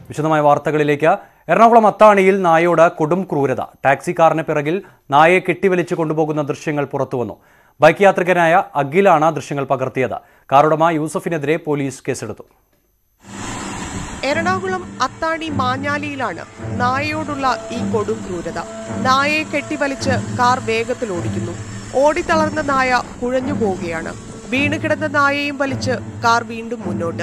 വിശദമായ വാർത്തകളിലേക്ക് എറണാകുളം അത്താണിയിൽ നായയോട് കൊടും ക്രൂരത ടാക്സിക്കാരന് പിറകിൽ നായയെ കെട്ടിവലിച്ച് കൊണ്ടുപോകുന്ന ദൃശ്യങ്ങൾ പുറത്തുവന്നു ബൈക്ക് യാത്രികനായ അഖിലാണ് ദൃശ്യങ്ങൾ പകർത്തിയത് കാറുടമ യൂസഫിനെതിരെ പോലീസ് കേസെടുത്തു എറണാകുളം അത്താണി മാഞ്ഞാലിയിലാണ് നായയോടുള്ള ഈ കൊടും ക്രൂരത നായയെ കെട്ടിവലിച്ച് കാർ വേഗത്തിൽ ഓടിക്കുന്നു ഓടിത്തളർന്ന നായ കുഴഞ്ഞു പോവുകയാണ് വീണ് കിടന്ന നായയും വലിച്ച് കാർ വീണ്ടും മുന്നോട്ട്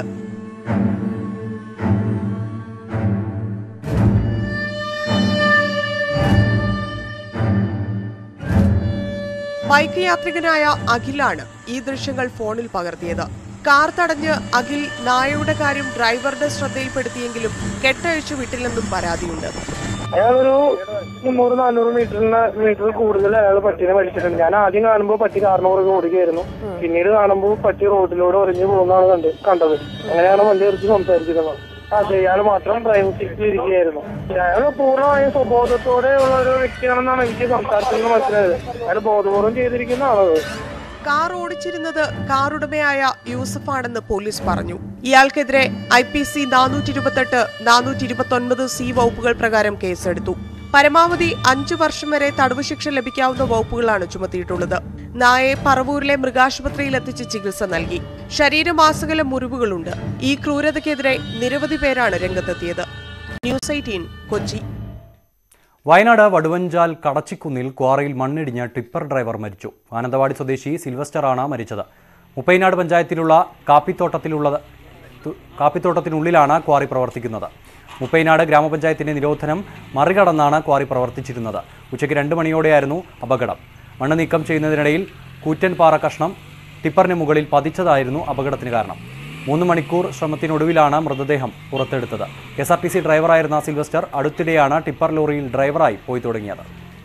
ബൈക്ക് യാത്രികനായ അഖിലാണ് ഈ ദൃശ്യങ്ങൾ ഫോണിൽ പകർത്തിയത് കാർ തടഞ്ഞ് അഖിൽ നായയുടെ കാര്യം ഡ്രൈവറുടെ ശ്രദ്ധയിൽപ്പെടുത്തിയെങ്കിലും കെട്ടഴിച്ചു വിട്ടില്ലെന്നും പരാതിയുണ്ട് അയാളൊരു മുന്നൂറ് നാനൂറ് മീറ്ററിന് മീറ്റർ കൂടുതൽ അയാൾ പട്ടീനെ വലിച്ചിട്ടുണ്ട് ഞാൻ ആദ്യം കാണുമ്പോൾ പട്ടി കാറിന് പുറകെ ഓടുകയായിരുന്നു പിന്നീട് കാണുമ്പോൾ പട്ടി റോഡിലൂടെ ഒറിഞ്ഞു പോകുന്നതാണ് കണ്ട് കണ്ടത് അങ്ങനെയാണ് വണ്ടി എടുത്ത് സംസാരിക്കുന്നത് അതെ ഇയാൾ മാത്രം ഡ്രൈവിംഗ് സീറ്റിൽ ഇരിക്കുകയായിരുന്നു അയാൾ പൂർണ്ണമായും സ്വബോധത്തോടെ ഉള്ള ഒരു വ്യക്തിയാണെന്നാണ് എനിക്ക് സംസാരത്തിൽ നിന്ന് മനസ്സിലായത് അയാൾ ബോധപൂർവം ചെയ്തിരിക്കുന്ന ആളത് കാർ ഓടിച്ചിരുന്നത് കാറുടമയായ യൂസഫാണെന്ന് പോലീസ് പറഞ്ഞു ഇയാൾക്കെതിരെ ഐ പി സി നാനൂറ്റി ഇരുപത്തെട്ട് നാനൂറ്റി ഇരുപത്തി ഒൻപത് സി വകുപ്പുകൾ പ്രകാരം കേസെടുത്തു പരമാവധി അഞ്ചു വർഷം വരെ തടവ് ശിക്ഷ ലഭിക്കാവുന്ന വകുപ്പുകളാണ് ചുമത്തിയിട്ടുള്ളത് നായയെ പറവൂരിലെ മൃഗാശുപത്രിയിൽ എത്തിച്ച് ചികിത്സ നൽകി ശരീരമാസകല മുറിവുകളുണ്ട് ഈ ക്രൂരതയ്ക്കെതിരെ നിരവധി പേരാണ് രംഗത്തെത്തിയത് ന്യൂസ് എയ്റ്റീൻ കൊച്ചി വയനാട് വടുവഞ്ചാൽ കടച്ചിക്കുന്നിൽ ക്വാറിയിൽ മണ്ണിടിഞ്ഞ് ടിപ്പർ ഡ്രൈവർ മരിച്ചു മാനന്തവാടി സ്വദേശി സിൽവസ്റ്ററാണ് മരിച്ചത് മുപ്പൈനാട് പഞ്ചായത്തിലുള്ള കാപ്പിത്തോട്ടത്തിലുള്ള തു- കാപ്പിത്തോട്ടത്തിനുള്ളിലാണ് ക്വാറി പ്രവർത്തിക്കുന്നത് മുപ്പൈനാട് ഗ്രാമപഞ്ചായത്തിന്റെ നിരോധനം മറികടന്നാണ് ക്വാറി പ്രവർത്തിച്ചിരുന്നത് ഉച്ചയ്ക്ക് രണ്ട് മണിയോടെയായിരുന്നു അപകടം മണ്ണ് നീക്കം ചെയ്യുന്നതിനിടയിൽ കൂറ്റൻ പാറ കഷ്ണം ടിപ്പറിന് മുകളിൽ പതിച്ചതായിരുന്നു അപകടത്തിന് കാരണം മൂന്ന് മണിക്കൂർ ശ്രമത്തിനൊടുവിലാണ് മൃതദേഹം പുറത്തെടുത്തത് എസ് ആർ ടി സി ഡ്രൈവറായിരുന്ന സിൽവസ്റ്റർ അടുത്തിടെയാണ് ടിപ്പർ ലോറിയിൽ ഡ്രൈവറായി പോയി തുടങ്ങിയത്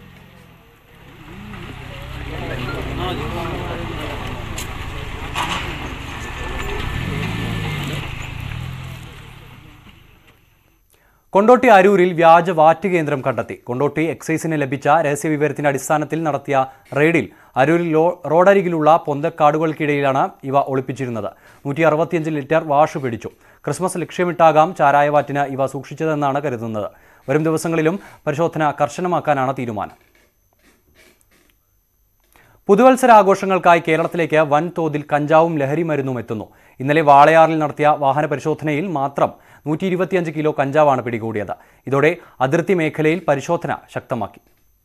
കൊണ്ടോട്ടി അരൂരിൽ വ്യാജ വാറ്റ് കേന്ദ്രം കണ്ടെത്തി കൊണ്ടോട്ടി എക്സൈസിന് ലഭിച്ച രഹസ്യവിവരത്തിന്റെ അടിസ്ഥാനത്തിൽ നടത്തിയ റെയ്ഡിൽ അരൂരിൽ ലോ- റോഡരികിലുള്ള പൊന്തക്കാടുകൾക്കിടയിലാണ് ഇവ ഒളിപ്പിച്ചിരുന്നത് നൂറ്റി അറുപത്തിയഞ്ച് ലിറ്റർ വാഷ് പിടിച്ചു ക്രിസ്മസ് ലക്ഷ്യമിട്ടാകാം ചാരായവാറ്റിന് ഇവ സൂക്ഷിച്ചതെന്നാണ് കരുതുന്നത് വരും ദിവസങ്ങളിലും പരിശോധന കർശനമാക്കാനാണ് തീരുമാനം പുതുവത്സരാഘോഷങ്ങൾക്കായി കേരളത്തിലേക്ക് വൻതോതിൽ കഞ്ചാവും ലഹരി മരുന്നും എത്തുന്നു ഇന്നലെ വാളയാറിൽ നടത്തിയ വാഹന പരിശോധനയിൽ മാത്രം നൂറ്റി ഇരുപത്തിയഞ്ച് കിലോ കഞ്ചാവാണ് പിടികൂടിയത് ഇതോടെ അതിർത്തി മേഖലയിൽ പരിശോധന ശക്തമാക്കി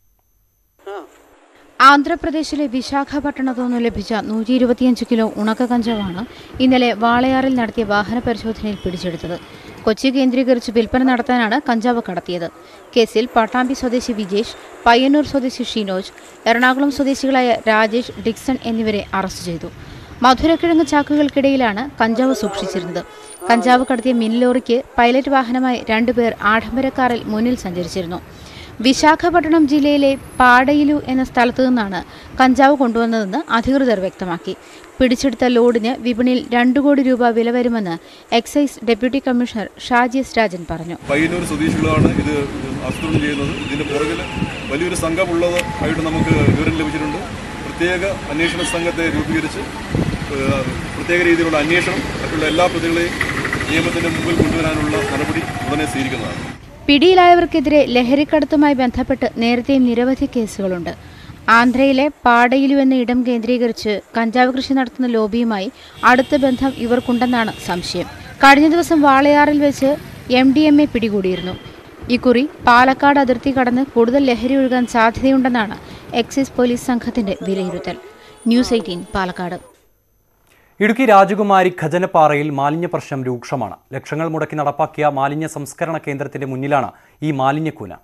ആന്ധ്രാപ്രദേശിലെ വിശാഖപട്ടണത്തു നിന്ന് ലഭിച്ച നൂറ്റി ഇരുപത്തിയഞ്ച് കിലോ ഉണക്ക കഞ്ചാവാണ് ഇന്നലെ വാളയാറിൽ നടത്തിയ വാഹന പരിശോധനയിൽ പിടിച്ചെടുത്തത് കൊച്ചി കേന്ദ്രീകരിച്ച് വിൽപ്പന നടത്താനാണ് കഞ്ചാവ് കടത്തിയത് കേസിൽ പട്ടാമ്പി സ്വദേശി വിജേഷ് പയ്യന്നൂർ സ്വദേശി ഷിനോജ് എറണാകുളം സ്വദേശികളായ രാജേഷ് ഡിക്സൺ എന്നിവരെ അറസ്റ്റ് ചെയ്തു മധുരക്കിഴങ്ങ് ചാക്കുകൾക്കിടയിലാണ് കഞ്ചാവ് സൂക്ഷിച്ചിരുന്നത് കഞ്ചാവ് കടത്തിയ മിനി ലോറിക്ക് പൈലറ്റ് വാഹനമായി രണ്ടുപേർ ആഡംബര കാറിൽ മുന്നിൽ സഞ്ചരിച്ചിരുന്നു വിശാഖപട്ടണം ജില്ലയിലെ പാടയിലു എന്ന സ്ഥലത്തു നിന്നാണ് കഞ്ചാവ് കൊണ്ടുവന്നതെന്ന് അധികൃതർ വ്യക്തമാക്കി പിടിച്ചെടുത്ത ലോഡിന് വിപണിയിൽ രണ്ടു കോടി രൂപ വില വരുമെന്ന് excise deputy commissioner Shaji S Rajan പറഞ്ഞു പയ്യന്നൂർ സ്വദേശികളാണ് ഇത് ആസൂത്രണം ചെയ്യുന്നത് ഇതിന്റെ പുറകിൽ വലിയൊരു സംഘമുള്ളത് ആയിട്ട് നമുക്ക് വിവരം ലഭിച്ചിട്ടുണ്ട് പ്രത്യേക അന്വേഷണ സംഘത്തെ രൂപീകരിച്ച് ഏഹ്, പ്രത്യേക രീതിയിലുള്ള അന്വേഷണം മറ്റുള്ള എല്ലാ പ്രതികളെയും നിയമത്തിന്റെ മുമ്പിൽ കൊണ്ടുവരാനുള്ള നടപടി ഉടനെ സ്വീകരിക്കുന്നതാണ് പിടിയിലായവർക്കെതിരെ ലഹരിക്കടത്തുമായി ബന്ധപ്പെട്ട് നേരത്തെയും നിരവധി കേസുകളുണ്ട് ആന്ധ്രയിലെ പാടയിലു എന്ന ഇടം കേന്ദ്രീകരിച്ച് കഞ്ചാവ് കൃഷി നടത്തുന്ന ലോബിയുമായി അടുത്ത ബന്ധം ഇവർക്കുണ്ടെന്നാണ് സംശയം കഴിഞ്ഞ ദിവസം വാളയാറിൽ വെച്ച് എം ഡി എം എ പിടികൂടിയിരുന്നു ഇക്കുറി പാലക്കാട് അതിർത്തി കടന്ന് കൂടുതൽ ലഹരി ഒഴുകാൻ സാധ്യതയുണ്ടെന്നാണ് എക്സൈസ് പോലീസ് സംഘത്തിന്റെ വിലയിരുത്തൽ ന്യൂസ് എയ്റ്റീൻ പാലക്കാട് ഇടുക്കി രാജകുമാരി ഖജനപ്പാറയിൽ മാലിന്യ പ്രശ്നം രൂക്ഷമാണ് ലക്ഷങ്ങൾ മുടക്കി നടപ്പാക്കിയ മാലിന്യ സംസ്കരണ കേന്ദ്രത്തിന്റെ മുന്നിലാണ് ഈ മാലിന്യക്കൂന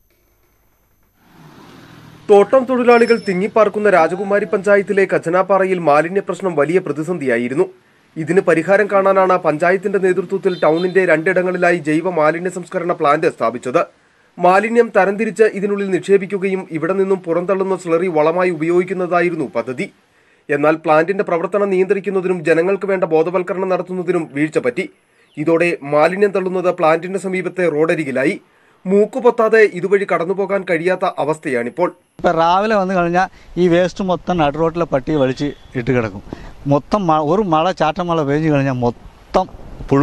തോട്ടം തൊഴിലാളികൾ തിങ്ങിപ്പാർക്കുന്ന രാജകുമാരി പഞ്ചായത്തിലെ കച്ചനാപ്പാറയിൽ മാലിന്യ പ്രശ്നം വലിയ പ്രതിസന്ധിയായിരുന്നു ഇതിന് പരിഹാരം കാണാനാണ് പഞ്ചായത്തിന്റെ നേതൃത്വത്തിൽ ടൗണിന്റെ രണ്ടിടങ്ങളിലായി ജൈവ മാലിന്യ സംസ്കരണ പ്ലാന്റ് സ്ഥാപിച്ചത് മാലിന്യം തരംതിരിച്ച് ഇതിനുള്ളിൽ നിക്ഷേപിക്കുകയും ഇവിടെ നിന്നും പുറന്തള്ളുന്ന സ്ലറി വളമായി ഉപയോഗിക്കുന്നതായിരുന്നു പദ്ധതി എന്നാൽ പ്ലാന്റിന്റെ പ്രവർത്തനം നിയന്ത്രിക്കുന്നതിനും ജനങ്ങൾക്ക് വേണ്ട ബോധവൽക്കരണം നടത്തുന്നതിനും വീഴ്ച പറ്റി ഇതോടെ മാലിന്യം തള്ളുന്നത് പ്ലാന്റിന്റെ സമീപത്തെ റോഡരികിലായി മൂക്കുപൊത്താതെ ഇതുവഴി കടന്നുപോകാൻ കഴിയാത്ത അവസ്ഥയാണിപ്പോൾ ഇപ്പം രാവിലെ വന്നു കഴിഞ്ഞാൽ ഈ വേസ്റ്റ് മൊത്തം നടു റോട്ടിലെ പട്ടി വലിച്ച് ഇട്ട് കിടക്കും മൊത്തം മ- ഒരു മഴ ചാറ്റം മഴ പെയ്ഞ്ഞു കഴിഞ്ഞാൽ മൊത്തം പുഴുവാ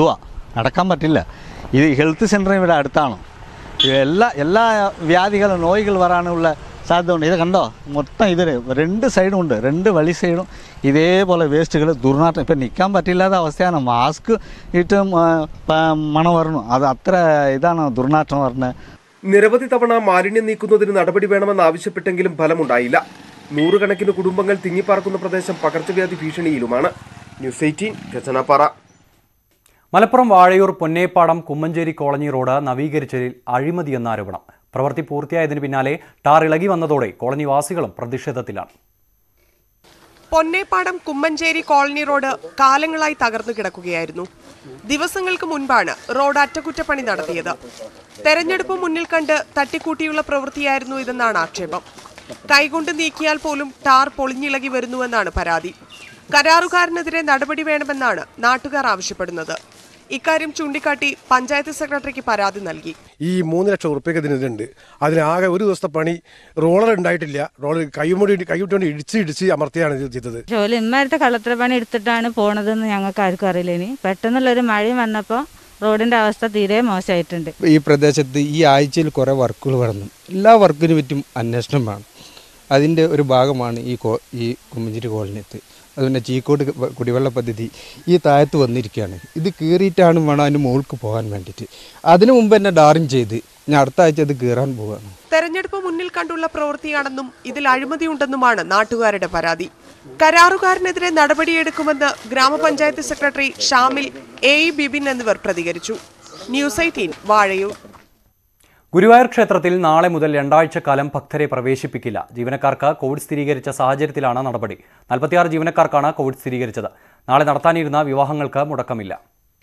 നടക്കാൻ പറ്റില്ല ഇത് ഹെൽത്ത് സെൻ്റർ ഇവിടെ അടുത്താണ് ഇത് എല്ലാ എല്ലാ വ്യാധികളും നോയികൾ വരാനുള്ള സാധ്യത ഉണ്ട് ഇത് കണ്ടോ മൊത്തം ഇതിൽ രണ്ട് സൈഡും ഉണ്ട് രണ്ട് വഴി സൈഡും ഇതേപോലെ വേസ്റ്റുകൾ ദുർനാറ്റം ഇപ്പം നിൽക്കാൻ പറ്റില്ലാത്ത അവസ്ഥയാണ് മാസ്ക് ഇട്ട് മ- പ- മണം വരണം അത് അത്ര ഇതാണ് ദുർനാറ്റം പറഞ്ഞത് നിരവധി തവണ മാലിന്യം നീക്കുന്നതിന് നടപടി വേണമെന്ന് ആവശ്യപ്പെട്ടെങ്കിലും ഫലമുണ്ടായില്ല നൂറുകണക്കിന് കുടുംബങ്ങൾ തിങ്ങിപ്പാർക്കുന്ന പ്രദേശം പകർച്ചവ്യാധി ഭീഷണിയിലുമാണ് news eighteen Rachanappara Malappuram Vazhayur Ponnepadam Kummancheri colony road നവീകരിച്ചതിൽ അഴിമതിയെന്ന ആരോപണം പ്രവൃത്തി പൂർത്തിയായതിന് പിന്നാലെ ടാർ ഇളകി വന്നതോടെ കോളനിവാസികളും പ്രതിഷേധത്തിലാണ് പൊന്നേപ്പാടം കുമ്മഞ്ചേരി കോളനി റോഡ് കാലങ്ങളായി തകർന്നു കിടക്കുകയായിരുന്നു ദിവസങ്ങൾക്ക് മുൻപാണ് റോഡ് അറ്റകുറ്റപ്പണി നടത്തിയത് തെരഞ്ഞെടുപ്പ് മുന്നിൽ കണ്ട് തട്ടിക്കൂട്ടിയുള്ള പ്രവൃത്തിയായിരുന്നു ഇതെന്നാണ് ആക്ഷേപം കൈകൊണ്ട് നീക്കിയാൽ പോലും ടാർ പൊളിഞ്ഞിളകി വരുന്നുവെന്നാണ് പരാതി കരാറുകാരനെതിരെ നടപടി വേണമെന്നാണ് നാട്ടുകാർ ആവശ്യപ്പെടുന്നത് ഇക്കാര്യം ചൂണ്ടിക്കാട്ടി പഞ്ചായത്ത് സെക്രട്ടറിക്ക് പരാതി നൽകി ഈ മൂന്ന് ലക്ഷം ഉറുപ്പ്യക്ക് ഇതിനുണ്ട് അതിനാകെ ഒരു ദിവസത്തെ പണി റോളർ ഉണ്ടായിട്ടില്ല റോളർ കൈമുടി കൈവിട്ടുകൊണ്ട് ഇടിച്ച് ഇടിച്ച് അമർത്തിയാണ് ഇത് ചെയ്തത് ജോലി ഇമ്മാരത്തെ കള്ളത്തര പണി എടുത്തിട്ടാണ് പോണതെന്ന് ഞങ്ങൾക്ക് ആർക്കും അറിയില്ല ഇനി പെട്ടെന്നുള്ളൊരു മഴയും വന്നപ്പോൾ റോഡിന്റെ അവസ്ഥ തീരെ മോശമായിട്ടുണ്ട് ഈ പ്രദേശത്ത് ഈ ആഴ്ചയിൽ കുറേ വർക്കുകൾ നടന്നു എല്ലാ വർക്കിനും പറ്റും അന്വേഷണം വേണം അതിൻ്റെ ഒരു ഭാഗമാണ് ഈ കോ ഈ കുമ്മഞ്ചേരി കോളനിയത്ത് അതുപോലെ ചീക്കോട്ട് വ- കുടിവെള്ള പദ്ധതി ഈ താഴത്ത് വന്നിരിക്കുകയാണ് ഇത് കീറിയിട്ടാണ് വേണം അതിന് മുകൾക്ക് പോകാൻ വേണ്ടിയിട്ട് അതിനു മുമ്പ് തന്നെ ഡാറിങ് ചെയ്ത് ഞാൻ അടുത്ത ആഴ്ച അത് കീറാൻ പോവുകയാണ് തെരഞ്ഞെടുപ്പ് മുന്നിൽ കണ്ടുള്ള പ്രവൃത്തിയാണെന്നും ഇതിൽ അഴിമതിയുണ്ടെന്നുമാണ് നാട്ടുകാരുടെ പരാതി കരാറുകാരനെതിരെ നടപടിയെടുക്കുമെന്ന് ഗ്രാമപഞ്ചായത്ത് secretary Shamil A E Bibin എന്നിവർ പ്രതികരിച്ചു ന്യൂസ് എയ്റ്റീൻ വാഴയൂർ ഗുരുവായൂർ ക്ഷേത്രത്തിൽ നാളെ മുതൽ രണ്ടാഴ്ചക്കാലം ഭക്തരെ പ്രവേശിപ്പിക്കില്ല ജീവനക്കാർക്ക് കോവിഡ് സ്ഥിരീകരിച്ച സാഹചര്യത്തിലാണ് നടപടി നാൽപ്പത്തിയാറ് ജീവനക്കാർക്കാണ് കോവിഡ് സ്ഥിരീകരിച്ചത് നാളെ നടത്താനിരുന്ന വിവാഹങ്ങൾക്ക് മുടക്കമില്ല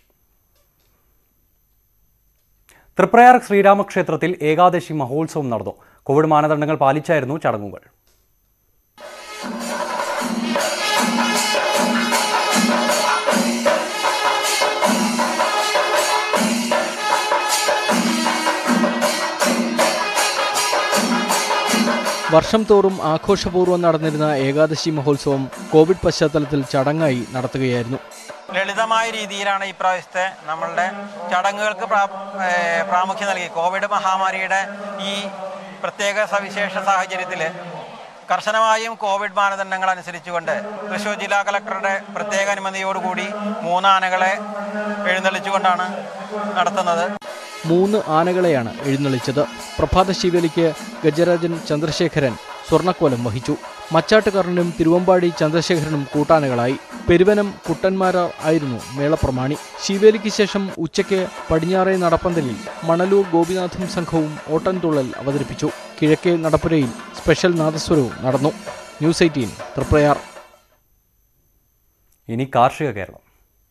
തൃപ്രയാർ ശ്രീരാമക്ഷേത്രത്തിൽ ഏകാദശി മഹോത്സവം നടന്നു കോവിഡ് മാനദണ്ഡങ്ങൾ പാലിച്ചായിരുന്നു ചടങ്ങുകൾ വർഷം തോറും ആഘോഷപൂർവ്വം നടന്നിരുന്ന ഏകാദശി മഹോത്സവം കോവിഡ് പശ്ചാത്തലത്തിൽ ചടങ്ങായി നടത്തുകയായിരുന്നു ലളിതമായ രീതിയിലാണ് ഈ പ്രാവശ്യത്തെ നമ്മളുടെ ചടങ്ങുകൾക്ക് പ്രാ- ഏഹ് പ്രാമുഖ്യം നൽകി കോവിഡ് മഹാമാരിയുടെ ഈ പ്രത്യേക സവിശേഷ സാഹചര്യത്തിൽ കർശനമായും കോവിഡ് മാനദണ്ഡങ്ങൾ അനുസരിച്ചുകൊണ്ട് തൃശ്ശൂർ ജില്ലാ കളക്ടറുടെ പ്രത്യേക അനുമതിയോടുകൂടി മൂന്ന് ആനകളെ എഴുന്നള്ളിച്ചുകൊണ്ടാണ് നടത്തുന്നത് മൂന്ന് ആനകളെയാണ് എഴുന്നള്ളിച്ചത് പ്രഭാത ശിവലിക്ക് ഗജരാജൻ ചന്ദ്രശേഖരൻ സ്വർണ്ണക്കോലം വഹിച്ചു മച്ചാട്ടുകർണനും തിരുവമ്പാടി ചന്ദ്രശേഖരനും കൂട്ടാനകളായി പെരുവനം കുട്ടന്മാരാർ ആയിരുന്നു മേളപ്രമാണി ശിവേലിക്ക് ശേഷം ഉച്ചയ്ക്ക് പടിഞ്ഞാറേ നടപ്പന്തലിൽ മണലൂർ ഗോപിനാഥും സംഘവും ഓട്ടൻതുള്ളൽ അവതരിപ്പിച്ചു കിഴക്കേ നടപ്പുരയിൽ സ്പെഷ്യൽ നാദസ്വരവും നടന്നു ന്യൂസ് എയ്റ്റീൻ തൃപ്രയാർ ഇനി കാർഷിക കേരളം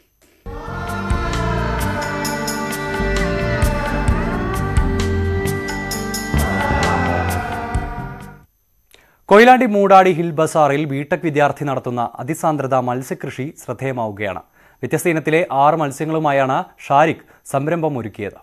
കൊയിലാണ്ടി മൂടാടി ഹിൽ ബസാറിൽ ബിടെക് വിദ്യാർത്ഥി നടത്തുന്ന അതിസാന്ദ്രത മത്സ്യകൃഷി ശ്രദ്ധേയമാവുകയാണ് വ്യത്യസ്ത ഇനത്തിലെ ആറ് മത്സ്യങ്ങളുമായാണ് ഷാരിഖ് സംരംഭം ഒരുക്കിയത്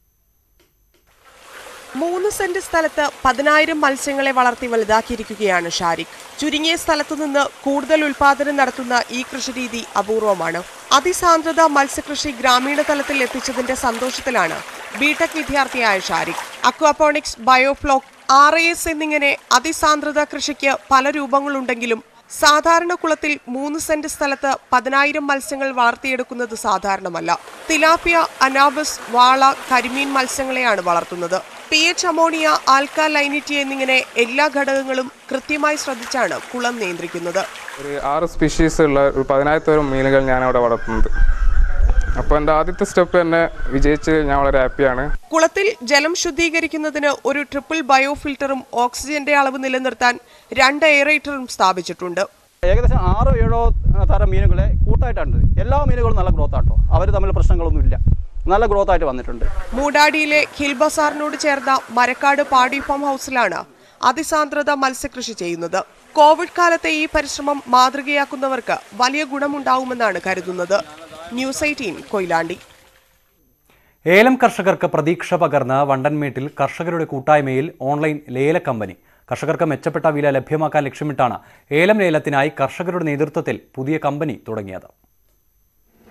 മൂന്ന് സെന്റ് സ്ഥലത്ത് പതിനായിരം മത്സ്യങ്ങളെ വളർത്തി വലുതാക്കിയിരിക്കുകയാണ് ഷാരിഖ് ചുരുങ്ങിയ സ്ഥലത്തു നിന്ന് കൂടുതൽ ഉൽപാദനം നടത്തുന്ന ഈ കൃഷിരീതി അപൂർവമാണ് അതിസാന്ദ്രത മത്സ്യകൃഷി ഗ്രാമീണ തലത്തിൽ എത്തിച്ചതിന്റെ സന്തോഷത്തിലാണ് ബിടെക് വിദ്യാർത്ഥിയായ Shariq aquaponics biofloc R S എന്നിങ്ങനെ അതിസാന്ദ്രത കൃഷിക്ക് പല രൂപങ്ങളുണ്ടെങ്കിലും സാധാരണ കുളത്തിൽ മൂന്ന് സെന്റ് സ്ഥലത്ത് പതിനായിരം മത്സ്യങ്ങൾ വളർത്തിയെടുക്കുന്നത് സാധാരണമല്ല തിലാപ്പിയ അനാബസ് വാള കരിമീൻ മത്സ്യങ്ങളെയാണ് വളർത്തുന്നത് പി എച്ച് അമോണിയ ആൽക്കാലൈനിറ്റി എന്നിങ്ങനെ എല്ലാ ഘടകങ്ങളും കൃത്യമായി ശ്രദ്ധിച്ചാണ് കുളം നിയന്ത്രിക്കുന്നത് ഒരു ആറ് സ്പീഷീസ് ഉള്ള ഒരു പതിനായിരത്തോളം മീനുകൾ ഞാൻ അവിടെ വളർത്തുന്നത് അപ്പോൾ എൻ്റെ ആദ്യത്തെ സ്റ്റെപ്പ് തന്നെ വിജയിച്ച് ഞാൻ വളരെ ഹാപ്പിയാണ് കുളത്തിൽ ജലം ശുദ്ധീകരിക്കുന്നതിന് ഒരു ട്രിപ്പിൾ ബയോ ഫിൽറ്ററും ഓക്സിജന്റെ അളവ് നിലനിർത്താൻ രണ്ട് എയറേറ്ററും സ്ഥാപിച്ചിട്ടുണ്ട് ഏകദേശം ആറോ ഏഴോ തരം മീനുകളെ കൂട്ടായിട്ടുണ്ട് എല്ലാ മീനുകളും നല്ല ഗ്രോത്ത് ആട്ടോ അവർ തമ്മിൽ പ്രശ്നങ്ങളൊന്നുമില്ല നല്ല ഗ്രോത്ത് ആയിട്ട് വന്നിട്ടുണ്ട് മൂടാടിയിലെ ഹിൽ ബസാറിനോട് ചേർന്ന മരക്കാട് പാടി ഫാം ഹൗസിലാണ് അതിസാന്ദ്രത മത്സ്യകൃഷി ചെയ്യുന്നത് കോവിഡ് കാലത്തെ ഈ പരിശ്രമം മാതൃകയാക്കുന്നവർക്ക് വലിയ ഗുണമുണ്ടാവുമെന്നാണ് കരുതുന്നത് ന്യൂസ് എയ്റ്റീൻ കൊയിലാണ്ടി ഏലം കർഷകർക്ക് പ്രതീക്ഷ പകർന്ന് വണ്ടൻമേട്ടിൽ കർഷകരുടെ കൂട്ടായ്മയിൽ ഓൺലൈൻ ലേല കമ്പനി കർഷകർക്ക് മെച്ചപ്പെട്ട വില ലഭ്യമാക്കാൻ ലക്ഷ്യമിട്ടാണ് ഏലം ലേലത്തിനായി കർഷകരുടെ നേതൃത്വത്തിൽ പുതിയ കമ്പനി തുടങ്ങിയത്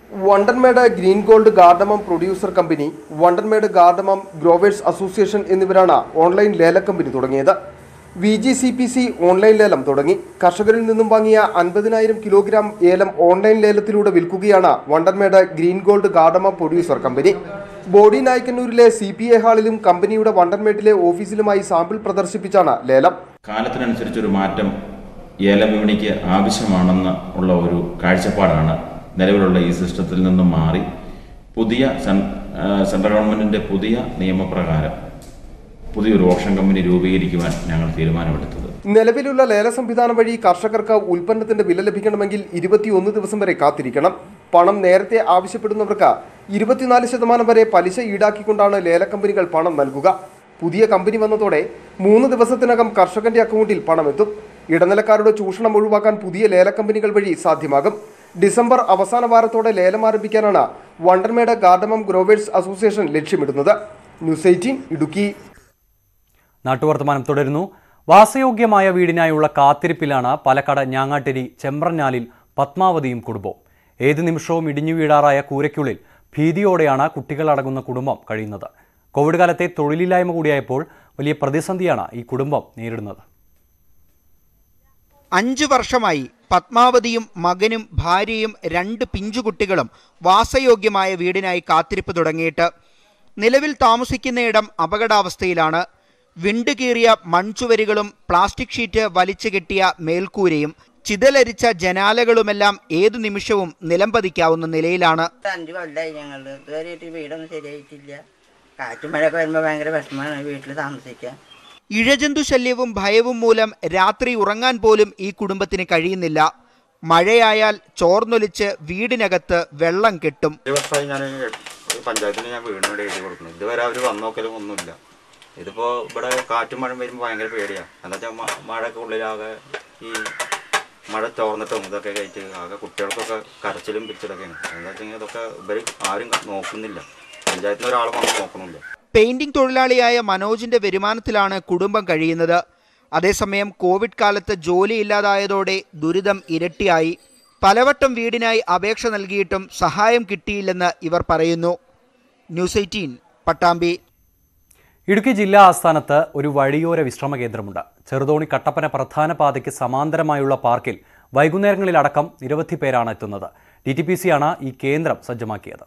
Vandanmedu green gold cardamom producer company Vandanmedu cardamom growers association എന്നിവരാണ് ഓൺലൈൻ ലേല കമ്പനി തുടങ്ങിയത് V G C P C online ലേലം തുടങ്ങി കർഷകരിൽ നിന്നും വാങ്ങിയ അൻപതിനായിരം കിലോഗ്രാം ഏലം ഓൺലൈൻ ലേലത്തിലൂടെ വിൽക്കുകയാണ് Vandanmedu green gold cardamom producer company ബോഡി നായ്ക്കന്നൂരിലെ സി പി എ ഹാളിലും കമ്പനിയുടെ വണ്ടൻമേട്ടിലെ ഓഫീസിലുമായി സാമ്പിൾ പ്രദർശിപ്പിച്ചാണ് ലേലം കാലത്തിനനുസരിച്ചൊരു മാറ്റം ഏലം വിപണിക്ക് ആവശ്യമാണെന്ന് ഉള്ള ഒരു കാഴ്ചപ്പാടാണ് നിലവിലുള്ള ഈ സിസ്റ്റത്തിൽ നിന്നും മാറി പുതിയ സെൻ- ആ, സെൻട്രൽ ഗവൺമെൻറ്റിൻ്റെ പുതിയ നിയമപ്രകാരം പുതിയൊരു ഓപ്ഷൻ കമ്പനി രൂപീകരിക്കുവാൻ ഞങ്ങൾ തീരുമാനമെടുത്തത് നിലവിലുള്ള ലേല സംവിധാനം വഴി കർഷകർക്ക് ഉൽപ്പന്നത്തിന്റെ വില ലഭിക്കണമെങ്കിൽ ഇരുപത്തിയൊന്ന് ദിവസം വരെ കാത്തിരിക്കണം പണം നേരത്തെ ആവശ്യപ്പെടുന്നവർക്ക് ഇരുപത്തിനാല് ശതമാനം വരെ പലിശ ഈടാക്കിക്കൊണ്ടാണ് ലേല കമ്പനികൾ പണം നൽകുക പുതിയ കമ്പനി വന്നതോടെ മൂന്ന് ദിവസത്തിനകം കർഷകന്റെ അക്കൗണ്ടിൽ പണമെത്തും ഇടനിലക്കാരുടെ ചൂഷണം ഒഴിവാക്കാൻ പുതിയ ലേല കമ്പനികൾ വഴി സാധ്യമാകും ഡിസംബർ അവസാന വാരത്തോടെ ലേലം ആരംഭിക്കാനാണ് വണ്ടർമേട് ഗാർഡമം ഗ്രോവേഴ്സ് അസോസിയേഷൻ ലക്ഷ്യമിടുന്നത് ന്യൂസ് എയ്റ്റീൻ ഇടുക്കി നാട്ടുവർത്തമാനം തുടരുന്നു വാസയോഗ്യമായ വീടിനായുള്ള കാത്തിരിപ്പിലാണ് പാലക്കാട് ഞാങ്ങാട്ടിരി ചെമ്പ്രഞ്ഞാലിൽ പത്മാവതിയും കുടുംബവും ഏത് നിമിഷവും ഇടിഞ്ഞു വീഴാറായ കൂരയ്ക്കുള്ളിൽ ഭീതിയോടെയാണ് കുട്ടികളടങ്ങുന്ന കുടുംബം കഴിയുന്നത് കോവിഡ് കാലത്തെ തൊഴിലില്ലായ്മ കൂടിയായപ്പോൾ വലിയ പ്രതിസന്ധിയാണ് ഈ കുടുംബം നേരിടുന്നത് അഞ്ചു വർഷമായി പത്മാവതിയും മകനും ഭാര്യയും രണ്ട് പിഞ്ചുകുട്ടികളും വാസയോഗ്യമായ വീടിനായി കാത്തിരിപ്പ് തുടങ്ങിയിട്ട് നിലവിൽ താമസിക്കുന്നയിടം അപകടാവസ്ഥയിലാണ് വിണ്ടുകീറിയ മൺചുവരുകളും പ്ലാസ്റ്റിക് ഷീറ്റ് വലിച്ചു കെട്ടിയ മേൽക്കൂരയും ചിതലരിച്ച ജനാലകളുമെല്ലാം ഏതു നിമിഷവും നിലംപതിക്കാവുന്ന നിലയിലാണ് അഞ്ച് കൊല്ലമായി ഞങ്ങൾ ഇതുവരെയായിട്ട് ഈ വീടൊന്നും ശരിയായിട്ടില്ല കാറ്റും മഴയൊക്കെ വരുമ്പോൾ ഭയങ്കര വിഷമമാണ് വീട്ടിൽ താമസിക്കാൻ ഇഴജന്തു ശല്യവും ഭയവും മൂലം രാത്രി ഉറങ്ങാൻ പോലും ഈ കുടുംബത്തിന് കഴിയുന്നില്ല മഴയായാൽ ചോർന്നൊലിച്ച് വീടിനകത്ത് വെള്ളം കെട്ടും ഒരു വർഷമായി ഞാൻ പഞ്ചായത്തിന് ഞാൻ വീടിന് വേണ്ടി എഴുതി കൊടുക്കുന്നു ഇതുവരെ അവർ വന്നു നോക്കലും ഒന്നുമില്ല ഇതിപ്പോ ഇവിടെ കാറ്റും മഴ വരുമ്പോൾ ഭയങ്കര പേടിയാണ് എന്താ വെച്ചാൽ മഴയൊക്കെ ഉള്ളിലാകെ ഈ മഴ ചോർന്നിട്ടും ഇതൊക്കെ കഴിച്ച് ആകെ കുട്ടികൾക്കൊക്കെ കരച്ചിലും പിരിച്ചിലൊക്കെയാണ് എന്താ വെച്ചാൽ ഇതൊക്കെ ഇവർ ആരും നോക്കുന്നില്ല പഞ്ചായത്തിന് ഒരാൾ വന്ന് നോക്കണില്ല പെയിന്റിംഗ് തൊഴിലാളിയായ മനോജിന്റെ വരുമാനത്തിലാണ് കുടുംബം കഴിയുന്നത് അതേസമയം കോവിഡ് കാലത്ത് ജോലിയില്ലാതായതോടെ ദുരിതം ഇരട്ടിയായി പലവട്ടം വീടിനായി അപേക്ഷ നൽകിയിട്ടും സഹായം കിട്ടിയില്ലെന്ന് ഇവർ പറയുന്നു ന്യൂസ് എയ്റ്റീൻ പട്ടാമ്പി ഇടുക്കി ജില്ലാ ആസ്ഥാനത്ത് ഒരു വഴിയോര വിശ്രമ കേന്ദ്രമുണ്ട് ചെറുതോണി കട്ടപ്പന പ്രധാന പാതയ്ക്ക് സമാന്തരമായുള്ള പാർക്കിൽ വൈകുന്നേരങ്ങളിലടക്കം നിരവധി പേരാണ് എത്തുന്നത് ഡി ടി പി സിയാണ് ഈ കേന്ദ്രം സജ്ജമാക്കിയത്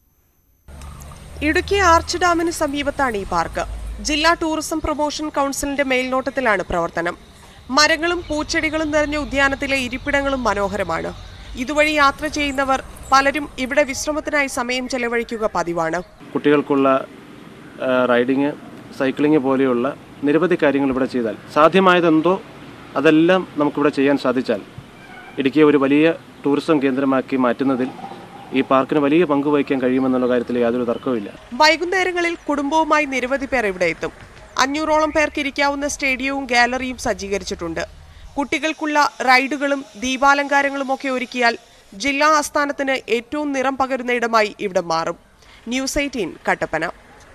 ഇടുക്കി ആർച്ച് ഡാമിന് സമീപത്താണ് ഈ പാർക്ക് ജില്ലാ ടൂറിസം പ്രൊമോഷൻ കൗൺസിലിന്റെ മേൽനോട്ടത്തിലാണ് പ്രവർത്തനം മരങ്ങളും പൂച്ചെടികളും നിറഞ്ഞ ഉദ്യാനത്തിലെ ഇരിപ്പിടങ്ങളും മനോഹരമാണ് ഇതുവഴി യാത്ര ചെയ്യുന്നവർ പലരും ഇവിടെ വിശ്രമത്തിനായി സമയം ചെലവഴിക്കുക പതിവാണ് കുട്ടികൾക്കുള്ള ആ, റൈഡിങ് സൈക്ലിംഗ് പോലെയുള്ള നിരവധി കാര്യങ്ങൾ ഇവിടെ ചെയ്താൽ സാധ്യമായതെന്തോ അതെല്ലാം നമുക്കിവിടെ ചെയ്യാൻ സാധിച്ചാൽ ഇടുക്കിയെ ഒരു വലിയ ടൂറിസം കേന്ദ്രമാക്കി മാറ്റുന്നതിൽ ഈ പാർക്കിന് വലിയ പങ്ക് വഹിക്കാൻ കഴിയുമെന്നുള്ള കാര്യത്തിൽ യാതൊരു തർക്കവുമില്ല വൈകുന്നേരങ്ങളിൽ കുടുംബവുമായി നിരവധി പേർ ഇവിടെ എത്തും അഞ്ഞൂറോളം പേർക്ക് ഇരിക്കാവുന്ന സ്റ്റേഡിയവും ഗാലറിയും സജ്ജീകരിച്ചിട്ടുണ്ട് കുട്ടികൾക്കുള്ള റൈഡുകളും ദീപാലങ്കാരങ്ങളും ഒക്കെ ഒരുക്കിയാൽ ജില്ലാ ആസ്ഥാനത്തിന് ഏറ്റവും നിറം പകരുന്ന ഇടമായി ഇവിടെ മാറും ന്യൂസ് എയ്റ്റീൻ കട്ടപ്പന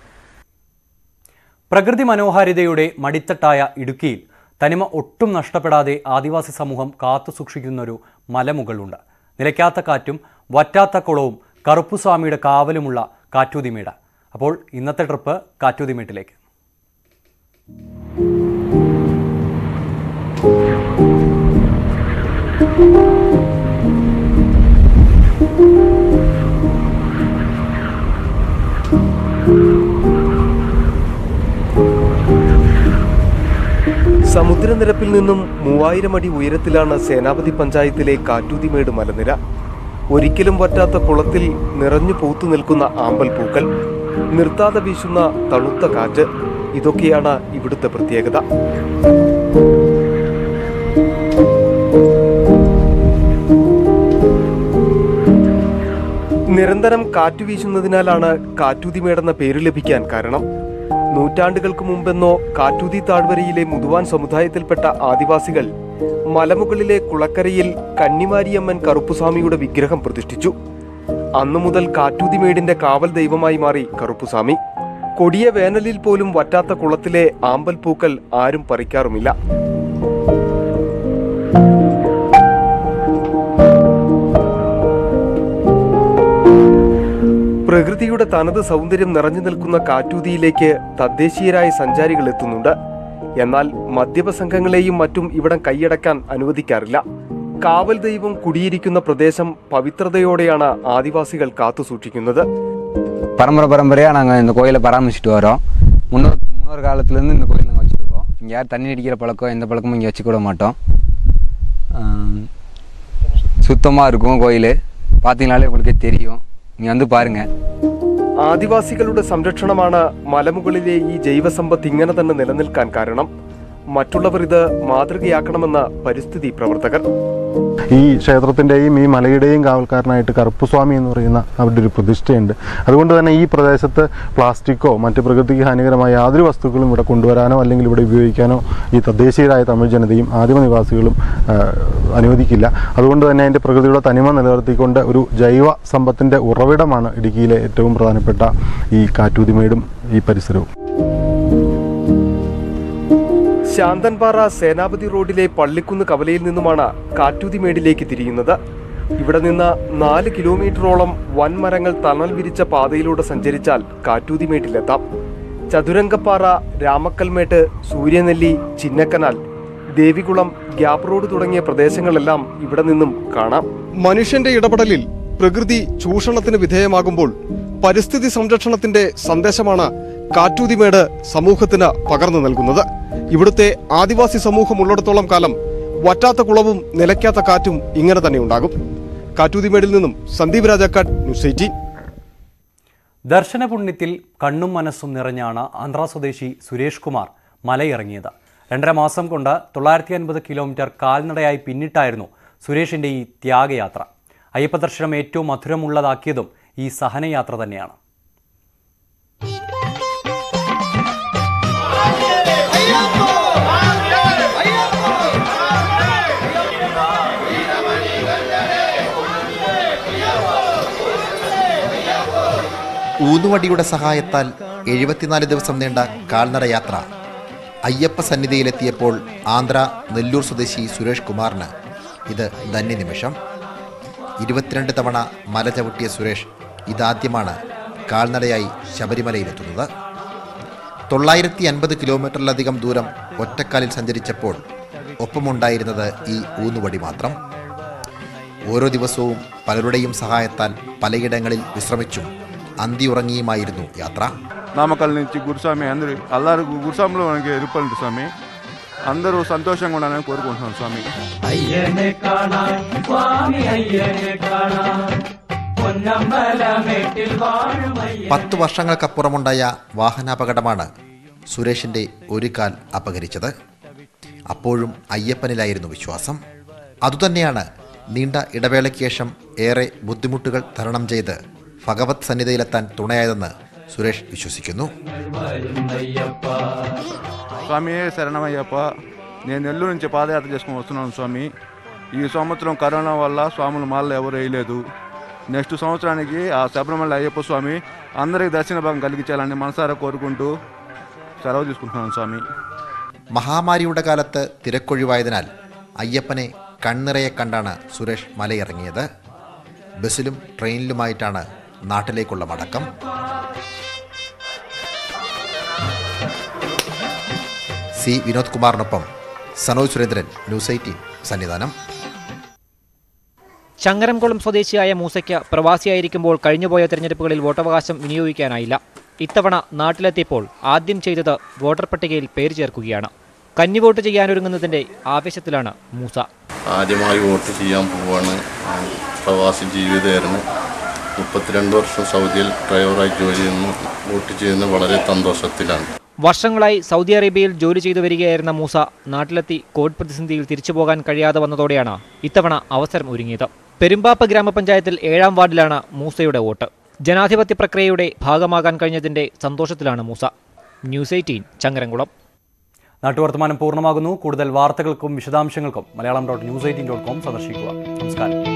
പ്രകൃതി മനോഹാരിതയുടെ മടിത്തട്ടായ ഇടുക്കിയിൽ തനിമ ഒട്ടും നഷ്ടപ്പെടാതെ ആദിവാസി സമൂഹം കാത്തുസൂക്ഷിക്കുന്നൊരു മലമുകളുണ്ട് നിലയ്ക്കാത്ത കാറ്റും വറ്റാത്ത കുളവും കറുപ്പുസ്വാമിയുടെ കാവലുമുള്ള കാറ്റൂതിമേട് അപ്പോൾ ഇന്നത്തെ ട്രിപ്പ് കാറ്റൂതിമേട്ടിലേക്ക് സമുദ്രനിരപ്പിൽ നിന്നും മൂവായിരം അടി ഉയരത്തിലാണ് സേനാപതി പഞ്ചായത്തിലെ കാറ്റൂതിമേട് മലനിര ഒരിക്കലും വറ്റാത്ത കുളത്തിൽ നിറഞ്ഞു പൂത്തു നിൽക്കുന്ന ആമ്പൽ പൂക്കൾ നിർത്താതെ വീശുന്ന തണുത്ത കാറ്റ് ഇതൊക്കെയാണ് ഇവിടുത്തെ പ്രത്യേകത നിരന്തരം കാറ്റ് വീശുന്നതിനാലാണ് കാറ്റൂതിമേടെന്ന പേര് ലഭിക്കാൻ കാരണം നൂറ്റാണ്ടുകൾക്ക് മുമ്പെന്നോ കാറ്റൂതി താഴ്വരയിലെ മുതുവാൻ സമുദായത്തിൽപ്പെട്ട ആദിവാസികൾ മലമുകളിലെ കുളക്കരയിൽ കന്നിമാരിയമ്മൻ കറുപ്പുസ്വാമിയുടെ വിഗ്രഹം പ്രതിഷ്ഠിച്ചു അന്നു മുതൽ കാറ്റൂതിമേടിന്റെ കാവൽ ദൈവമായി മാറി കറുപ്പുസ്വാമി കൊടിയ വേനലിൽ പോലും വറ്റാത്ത കുളത്തിലെ ആമ്പൽ പൂക്കൾ ആരും പറിക്കാറുമില്ല പ്രകൃതിയുടെ തനത് സൗന്ദര്യം നിറഞ്ഞു നിൽക്കുന്ന കാറ്റൂതിയിലേക്ക് തദ്ദേശീയരായ സഞ്ചാരികൾ എത്തുന്നുണ്ട് എന്നാൽ മദ്യപ സംഘങ്ങളെയും മറ്റും ഇവിടം കൈയടക്കാൻ അനുവദിക്കാറില്ല കാവൽ ദൈവം കുടിയിരിക്കുന്ന പ്രദേശം പവിത്രതയോടെയാണ് ആദിവാസികൾ കാത്തുസൂക്ഷിക്കുന്നത് பரம்பரை பரம்பரையாக நாங்கள் இந்த கோயிலை பராமரிச்சுட்டு வரோம் முன்னோர் முன்னோர் காலத்துலேருந்து இந்த கோயில் நாங்கள் வச்சுருக்கோம் இங்கே யார் தண்ணி அடிக்கிற பழக்கம் எந்த பழக்கமும் இங்கே வச்சுக்கூட மாட்டோம் சுத்தமாக இருக்கும் கோயில் பார்த்தீங்கனாலே உங்களுக்கே தெரியும் நீங்கள் வந்து பாருங்கள் ആദിവാസികളുടെ സംരക്ഷണമാണ് മലമുകളിലെ ഈ ജൈവസമ്പത്ത് ഇങ്ങനെ തന്നെ നിലനിൽക്കാൻ കാരണം മറ്റുള്ളവർ ഇത് മാതൃകയാക്കണമെന്ന് പരിസ്ഥിതി പ്രവർത്തകർ ഈ ക്ഷേത്രത്തിൻ്റെയും ഈ മലയുടെയും കാവൽക്കാരനായിട്ട് കറുപ്പുസ്വാമി എന്ന് പറയുന്ന അവരുടെ ഒരു പ്രതിഷ്ഠയുണ്ട് അതുകൊണ്ട് തന്നെ ഈ പ്രദേശത്ത് പ്ലാസ്റ്റിക്കോ മറ്റ് പ്രകൃതിക്ക് ഹാനികരമായ യാതൊരു വസ്തുക്കളും ഇവിടെ കൊണ്ടുവരാനോ അല്ലെങ്കിൽ ഇവിടെ ഉപയോഗിക്കാനോ ഈ തദ്ദേശീയരായ തമിഴ് ജനതയും ആദിമ നിവാസികളും ആ, അനുവദിക്കില്ല അതുകൊണ്ട് തന്നെ അതിൻ്റെ പ്രകൃതിയുടെ തനിമ നിലനിർത്തിക്കൊണ്ട് ഒരു ജൈവ സമ്പത്തിൻ്റെ ഉറവിടമാണ് ഇടുക്കിയിലെ ഏറ്റവും പ്രധാനപ്പെട്ട ഈ കാറ്റൂതിമേടും ഈ പരിസരവും ശാന്തൻപാറ സേനാപതി റോഡിലെ പള്ളിക്കുന്ന് കവലയിൽ നിന്നുമാണ് കാറ്റൂതിമേടിലേക്ക് തിരിയുന്നത് ഇവിടെ നിന്ന് നാല് കിലോമീറ്ററോളം വൻമരങ്ങൾ തണൽ വിരിച്ച പാതയിലൂടെ സഞ്ചരിച്ചാൽ കാറ്റൂതിമേട്ടിലെത്താം ചതുരംഗപ്പാറ രാമക്കൽമേട്ട് സൂര്യനെല്ലി ചിന്നക്കനാൽ ദേവികുളം ഗ്യാപ് റോഡ് തുടങ്ങിയ പ്രദേശങ്ങളെല്ലാം ഇവിടെ നിന്നും കാണാം മനുഷ്യന്റെ ഇടപെടലിൽ പ്രകൃതി ചൂഷണത്തിന് വിധേയമാകുമ്പോൾ പരിസ്ഥിതി സംരക്ഷണത്തിന്റെ സന്ദേശമാണ് കാറ്റൂതിമേട് സമൂഹത്തിന് പകർന്നു നൽകുന്നത് ഇവിടുത്തെ ആദിവാസി സമൂഹം ഉള്ളിടത്തോളം കാലം വറ്റാത്ത കുളവും നിലയ്ക്കാത്ത കാറ്റും ഇങ്ങനെ തന്നെ ഉണ്ടാകും കാറ്റൂതിമേടിൽ നിന്നും സന്ദീപ് രാജാക്കാട് ന്യൂസ് എയ്റ്റീൻ ദർശന പുണ്യത്തിൽ കണ്ണും മനസ്സും നിറഞ്ഞാണ് ആന്ധ്ര സ്വദേശി സുരേഷ് കുമാർ മലയിറങ്ങിയത് രണ്ടര മാസം കൊണ്ട് തൊള്ളായിരത്തി അൻപത് കിലോമീറ്റർ കാൽനടയായി പിന്നിട്ടായിരുന്നു സുരേഷിന്റെ ഈ ത്യാഗയാത്ര അയ്യപ്പ ദർശനം ഏറ്റവും മധുരമുള്ളതാക്കിയതും ഈ സഹനയാത്ര തന്നെയാണ് ഊന്നുവടിയുടെ സഹായത്താൽ എഴുപത്തിനാല് ദിവസം നീണ്ട കാൽനട യാത്ര അയ്യപ്പ സന്നിധിയിലെത്തിയപ്പോൾ ആന്ധ്ര നെല്ലൂർ സ്വദേശി സുരേഷ് കുമാറിന് ഇത് ധന്യനിമിഷം ഇരുപത്തിരണ്ട് തവണ മല ചവിട്ടിയ സുരേഷ് ഇതാദ്യമാണ് കാൽനടയായി ശബരിമലയിലെത്തുന്നത് തൊള്ളായിരത്തി അൻപത് കിലോമീറ്ററിലധികം ദൂരം ഒറ്റക്കാലിൽ സഞ്ചരിച്ചപ്പോൾ ഒപ്പമുണ്ടായിരുന്നത് ഈ ഊന്നുവടി മാത്രം ഓരോ ദിവസവും പലരുടെയും സഹായത്താൽ പലയിടങ്ങളിൽ വിശ്രമിച്ചും അന്തിയുറങ്ങിയുമായിരുന്നു യാത്ര నామకల్ నుంచి గురుస్వామి అందరూ అల్లారు గురుస్వామిలో మనకి రూపాయలు స్వామి అందరూ సంతోషంగా ఉండాలని కోరుకుంటున్నాం స్వామి അയ്യനെ കാണാൻ സ്വാമി അയ്യനെ കാണാൻ പൊന്നമ്പലമേട്ടിൽ വാഴും അയ്യൻ പത്ത് വർഷങ്ങൾക്കപ്പുറമുണ്ടായ വാഹനാപകടമാണ് സുരേഷിൻ്റെ ഒരു കാൽ അപകരിച്ചത് അപ്പോഴും അയ്യപ്പനിലായിരുന്നു വിശ്വാസം അതുതന്നെയാണ് നീണ്ട ഇടവേളയ്ക്ക് ശേഷം ഏറെ ബുദ്ധിമുട്ടുകൾ തരണം ചെയ്ത് ഭഗവത് സന്നിധിയിലെത്താൻ തുണയായതെന്ന് സുരേഷ് വിശ്വസിക്കുന്നു స్వామి శరణమయ్యప్ప నేను నెల్లూరు నుంచి పాదయాత్ర చేసుకుని వస్తున్నాను స్వామి ఈ సంవత్సరం కరోనా వల్ల స్వాములు మాల్లో ఎవరు వేయలేదు నెక్స్ట్ సంవత్సరానికి ఆ శబరిమల అయ్యప్ప స్వామి అందరికి దర్శన భాగం కలిగించాలని మనసారా కోరుకుంటూ సెలవు తీసుకుంటున్నాను స్వామి മഹാമാരിയുടെ കാലത്ത് തിരക്കൊഴിവായതിനാൽ അയ്യപ്പനെ കണ്ണിറയെ കണ്ടാണ് സുരേഷ് മലയിറങ്ങിയത് ബസ്സിലും ട്രെയിനിലുമായിട്ടാണ് നാട്ടിലേക്കുള്ള മടക്കം സി വിനോദ് കുമാറിനൊപ്പം സനോജ് സുരേന്ദ്രൻ ന്യൂസ് എയ്റ്റീൻ സന്നിധാനം ചങ്ങരംകുളം സ്വദേശിയായ മൂസയ്ക്ക് പ്രവാസിയായിരിക്കുമ്പോൾ കഴിഞ്ഞുപോയ തെരഞ്ഞെടുപ്പുകളിൽ വോട്ടവകാശം വിനിയോഗിക്കാനായില്ല ഇത്തവണ നാട്ടിലെത്തിയപ്പോൾ ആദ്യം ചെയ്തത് വോട്ടർ പട്ടികയിൽ പേര് ചേർക്കുകയാണ് കന്നിവോട്ട് ചെയ്യാനൊരുങ്ങുന്നതിന്റെ ആവേശത്തിലാണ് മൂസ ആദ്യമായി വോട്ട് ചെയ്യാൻ പോവാണ് ഞാൻ പ്രവാസി ജീവിതമായിരുന്നു മുപ്പത്തിരണ്ട് വർഷം സൗദിയിൽ ഡ്രൈവറായി ജോലി ചെയ്യുന്നു വോട്ട് ചെയ്യുന്നത് വളരെ സന്തോഷത്തിലാണ് വർഷങ്ങളായി സൗദി അറേബ്യയിൽ ജോലി ചെയ്തു വരികയായിരുന്ന മൂസ നാട്ടിലെത്തി കോവിഡ് പ്രതിസന്ധിയിൽ തിരിച്ചു പോകാൻ കഴിയാതെ വന്നതോടെയാണ് ഇത്തവണ അവസരം ഒരുങ്ങിയത് പെരുമ്പാപ്പ ഗ്രാമപഞ്ചായത്തിൽ ഏഴാം വാർഡിലാണ് മൂസയുടെ വോട്ട് ജനാധിപത്യ പ്രക്രിയയുടെ ഭാഗമാകാൻ കഴിഞ്ഞതിന്റെ സന്തോഷത്തിലാണ് മൂസ ന്യൂസ് എയ്റ്റീൻ ചങ്ങരംകുളം നാട്ടുവർത്തമാനം പൂർണ്ണമാകുന്നു കൂടുതൽ വാർത്തകൾക്കും വിശദാംശങ്ങൾക്കും Malayalam dot news eighteen dot com സന്ദർശിക്കുക നമസ്കാരം